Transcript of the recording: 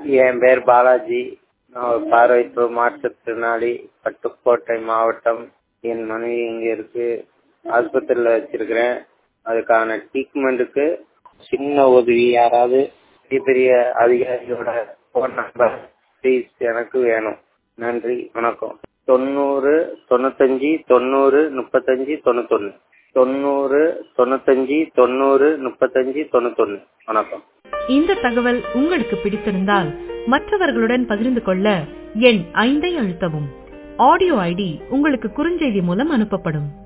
என் பேர் பாலாஜி நான் ஒரு பார்வையற்ற மாற்றுத்திறனாளி பட்டுக்கோட்டை மாவட்டம் என் மனைவி இங்கே இருக்கு ஆஸ்பத்திரியில் வச்சிருக்கிறேன் அதுக்கான ட்ரீட்மெண்ட்டுக்கு சின்ன உதவி யாராவது பெரிய பெரிய அதிகாரியோட ஃபோன் நம்பர் ப்ளீஸ் எனக்கு வேணும் நன்றி வணக்கம் தொண்ணூறு தொண்ணூத்தஞ்சு தொண்ணூறு முப்பத்தஞ்சு தொண்ணூத்தொன்று தொண்ணூறு தொண்ணூத்தஞ்சு தொண்ணூறு முப்பத்தஞ்சு தொண்ணூத்தொன்று வணக்கம் இந்த தகவல் உங்களுக்கு பிடித்திருந்தால் மற்றவர்களுடன் பகிர்ந்து கொள்ள எண் ஐந்தை அழுத்தவும் ஆடியோ ஐடி உங்களுக்கு குறுஞ்செய்தி மூலம் அனுப்பப்படும்